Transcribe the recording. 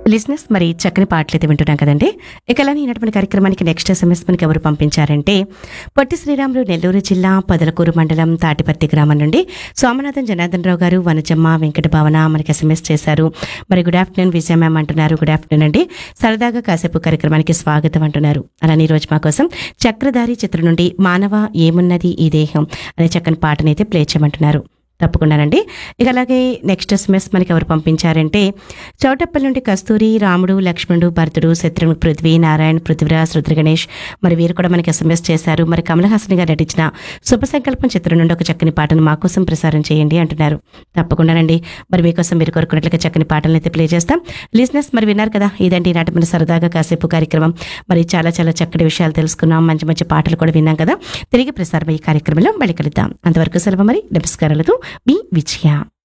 లిజినెస్ మరి చక్కని పాటలు అయితే వింటున్నాం కదండి ఇక అలానే ఈనాటి కార్యక్రమానికి నెక్స్ట్ ఎస్ఎంఎస్ మనకి ఎవరు పంపించారంటే పొట్టి శ్రీరాములు నెల్లూరు జిల్లా పదలకూరు మండలం తాటిపర్తి గ్రామం నుండి సోమనాథం జనార్దన్ రావు గారు వనజమ్మ వెంకట భావన మనకి ఎస్ఎంఎస్ చేశారు మరి గుడ్ ఆఫ్టర్నూన్ విజయ మ్యామ్ అంటున్నారు గుడ్ ఆఫ్టర్నూన్ అండి సరదాగా కాసేపు కార్యక్రమానికి స్వాగతం అంటున్నారు అలానే ఈ రోజు మా కోసం చక్రధారి చిత్రం నుండి మానవ ఏమున్నది ఈ దేహం అనే చక్కని పాటనైతే ప్లే చేయమంటున్నారు తప్పకుండానండి ఇక అలాగే నెక్స్ట్ ఎస్ఎంఎస్ మనకి ఎవరు పంపించారంటే చౌటప్పల్ నుండి కస్తూరి రాముడు లక్ష్మణుడు భరతుడు శత్రుఘ్న పృథ్వీ నారాయణ పృథ్వీరాజ్ రుద్ర గణేష్ మరి వీరు కూడా మనకి ఎస్ఎంఎస్ చేశారు మరి కమల్ హాసన్ గారు నటించిన శుభ సంకల్పం చిత్రం నుండి ఒక చక్కని పాటను మా కోసం ప్రసారం చేయండి అంటున్నారు తప్పకుండానండి మరి మీకోసం మీరు కోరుకున్నట్లుగా చక్కని పాటలను అయితే ప్లే చేస్తాం లిజినెస్ మరి విన్నారు కదా ఇదండి ఈనాటి మన సరదాగా కాసేపు కార్యక్రమం మరి చాలా చాలా చక్కటి విషయాలు తెలుసుకున్నాం మంచి మంచి పాటలు కూడా విన్నాం కదా తిరిగి ప్రసారం ఈ కార్యక్రమంలో మళ్ళీ కలుద్దాం అంతవరకు సెలవు మరి నమస్కారాలతో మీ విజయ